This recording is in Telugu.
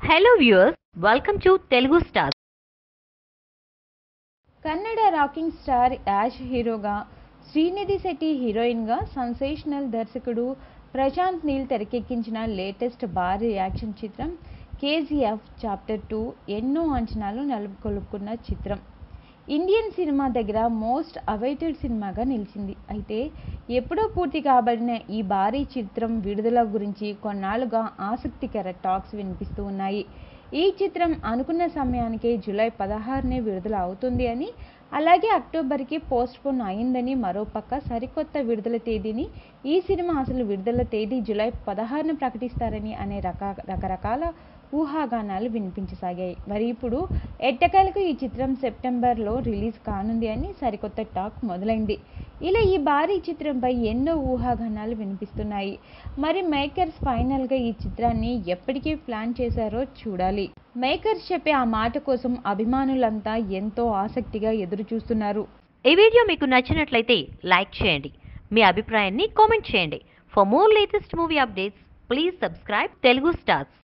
hello viewers welcome to Telugu star Kannada rocking star Yash హీరోగా శ్రీనిధి శెట్టి హీరోయిన్గా సెన్సేషనల్ దర్శకుడు ప్రశాంత్ నీల్ తెరకెక్కించిన లేటెస్ట్ భారీ యాక్షన్ చిత్రం కేజీఎఫ్ చాప్టర్ టూ ఎన్నో అంచనాలు నెలకొల్పుకున్న చిత్రం ఇండియన్ సినిమా దగ్గర మోస్ట్ అవైటెడ్ సినిమాగా నిలిచింది అయితే ఎప్పుడో పూర్తి కాబడిన ఈ భారీ చిత్రం విడుదల గురించి కొన్నాళ్లుగా ఆసక్తికర టాక్స్ వినిపిస్తూ ఉన్నాయి ఈ చిత్రం అనుకున్న సమయానికే జూలై పదహారునే విడుదల అవుతుంది అని అలాగే అక్టోబర్కి పోస్ట్పోన్ అయిందని మరోపక్క సరికొత్త విడుదల తేదీని ఈ సినిమా అసలు విడుదల తేదీ జూలై పదహారున ప్రకటిస్తారని అనే రక రకరకాల ఊహాగానాలు వినిపించసాగాయి మరి ఇప్పుడు ఎట్టకేలకు ఈ చిత్రం సెప్టెంబర్లో రిలీజ్ కానుంది అని సరికొత్త టాక్ మొదలైంది ఇలా ఈ భారీ చిత్రంపై ఎన్నో ఊహాగానాలు వినిపిస్తున్నాయి మరి మేకర్స్ ఫైనల్గా ఈ చిత్రాన్ని ఎప్పటికీ ప్లాన్ చేశారో చూడాలి మేకర్స్ చెప్పే ఆ మాట కోసం అభిమానులంతా ఎంతో ఆసక్తిగా ఎదురు చూస్తున్నారు ఈ వీడియో మీకు నచ్చినట్లయితే లైక్ చేయండి మీ అభిప్రాయాన్ని కామెంట్ చేయండి for more latest movie updates please subscribe Telugu stars